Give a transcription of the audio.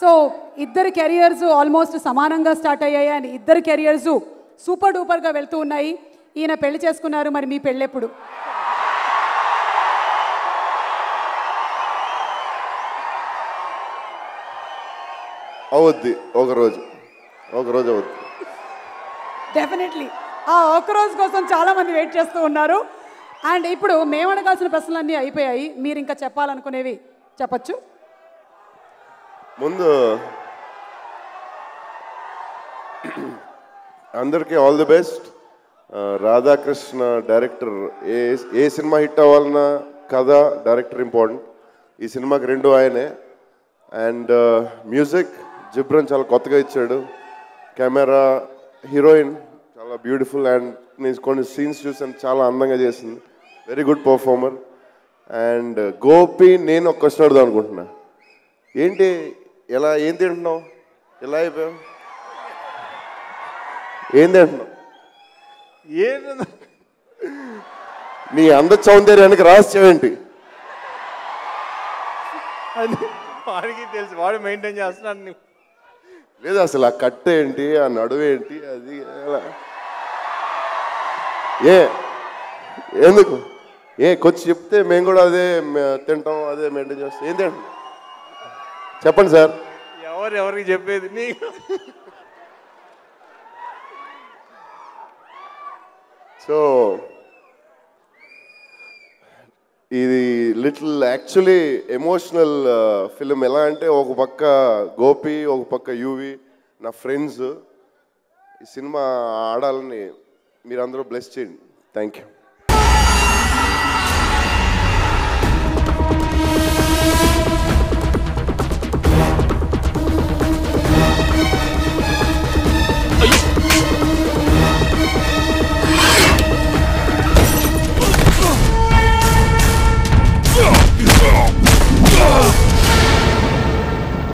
so ఇద్దరు careers almost సమానంగా start అయ్యాయి అండ్ ఇద్దరు కెరియర్స్ సూపర్ డూపర్గా వెళ్తూ ఉన్నాయి ఈయన పెళ్లి చేసుకున్నారు మరి మీ పెళ్ళెప్పుడు అవుద్ది ఒకరోజు ఒకరోజు అవుద్ది డెఫినెట్లీ ఆ ఒక్క రోజు కోసం చాలా మంది వెయిట్ చేస్తూ ఉన్నారు అండ్ ఇప్పుడు మేము అడగాల్సిన ప్రశ్నలన్నీ అయిపోయాయి మీరు ఇంకా చెప్పాలనుకునేవి చెప్పొచ్చు ముందు అందరికీ all the best Radhakrishna director ఏ ఏ సినిమా హిట్ అవ్వాలన్నా కథ డైరెక్టర్ ఇంపార్టెంట్ ఈ సినిమాకి రెండు ఆయనే అండ్ మ్యూజిక్ జిబ్రన్ చాలా కొత్తగా ఇచ్చాడు కెమెరా హీరోయిన్ చాలా బ్యూటిఫుల్ అండ్ నేను కొన్ని సీన్స్ చూసాను చాలా అందంగా చేసింది very good performer and Gopi నేను ఒక క్వశ్చన్ అడుగుదాం అనుకుంటున్నా ఏంటి ఎలా ఏం తింటున్నావు ఎలా అయిపోయావు ఏం తింటున్నావు ఏంటి నీ అంద సౌందర్యానికి రహస్యం ఏంటి అది వాడికి తెలుసు వాడు మెయింటైన్ చేస్తున్నాడు నీ- లేదు అసలు ఆ కట్ట ఏంటి ఆ నడువు ఏంటి అది ఎలా ఏ ఎందుకు ఏ కొంచెం చెప్తే మేము కూడా అదే మే- తింటాం అదే మెయింటైన్ చేస్తాం ఏం తింటాం చెప్పండి సార్ ఎవరు ఎవరికి చెప్పేది నీకు సో ఇది లిటిల్ యాక్చువల్లీ ఎమోషనల్ ఫిలిం ఎలా అంటే ఒక పక్క గోపి ఒక పక్క యూవి నా ఫ్రెండ్స్ ఈ సినిమా ఆడాలని మీరందరూ బ్లెస్ చేయండి థ్యాంక్ యూ